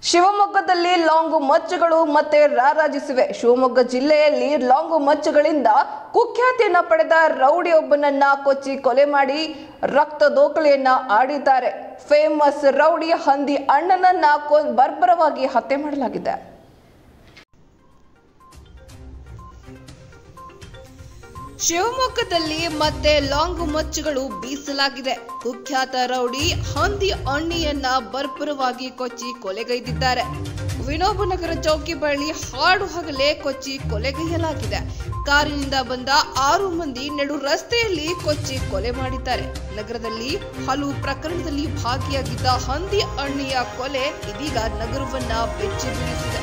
ಶಿವಮೊಗ್ಗದಲ್ಲಿ ಲಾಂಗು ಮಚ್ಚುಗಳು ಮತ್ತೆ ರಾರಾಜಿಸಿವೆ ಶಿವಮೊಗ್ಗ ಜಿಲ್ಲೆಯಲ್ಲಿ ಲಾಂಗು ಮಚ್ಚುಗಳಿಂದ ಕುಖ್ಯಾತಿಯನ್ನ ಪಡೆದ ರೌಡಿಯೊಬ್ಬನನ್ನ ಕೊಚ್ಚಿ ಕೊಲೆ ಮಾಡಿ ರಕ್ತ ದೋಕಳಿಯನ್ನ ಆಡಿದ್ದಾರೆ ಫೇಮಸ್ ರೌಡಿ ಹಂದಿ ಅಣ್ಣನನ್ನ ಕೊ- ಬರ್ಬರವಾಗಿ ಹತ್ಯೆ ಮಾಡಲಾಗಿದೆ ಶಿವಮೊಗ್ಗದಲ್ಲಿ ಮತ್ತೆ ಲಾಂಗು ಮಚ್ಚುಗಳು ಬೀಸಲಾಗಿದೆ ಕುಖ್ಯಾತ ರೌಡಿ ಹಂದಿ ಅಣ್ಣಿಯನ್ನ ಬರ್ಬರವಾಗಿ ಕೊಚ್ಚಿ ಕೊಲೆಗೈದಿದ್ದಾರೆ ವಿನೋಬನಗರ ಚೌಕಿ ಬಳಿ ಹಾಡು ಹಗಲೇ ಕೊಚ್ಚಿ ಕೊಲೆಗೈಯಲಾಗಿದೆ ಕಾರಿನಿಂದ ಬಂದ ಆರು ಮಂದಿ ನಡು ರಸ್ತೆಯಲ್ಲಿ ಕೊಚ್ಚಿ ಕೊಲೆ ಮಾಡಿದ್ದಾರೆ ನಗರದಲ್ಲಿ ಹಲವು ಪ್ರಕರಣದಲ್ಲಿ ಭಾಗಿಯಾಗಿದ್ದ ಹಂದಿ ಅಣ್ಣಿಯ ಕೊಲೆ ಇದೀಗ ನಗರವನ್ನ ಬೆಚ್ಚಿ ಬೀಳಿಸಿದೆ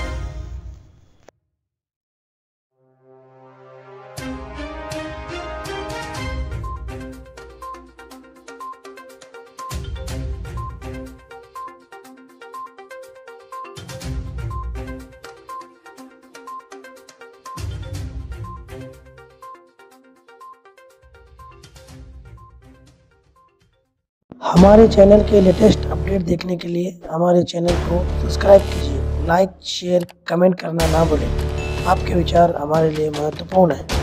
हमारे चैनल के लेटेस्ट अपडेट देखने के लिए हमारे चैनल को सब्सक्राइब कीजिए लाइक शेयर कमेंट करना ना भूलें आपके विचार हमारे लिए महत्वपूर्ण है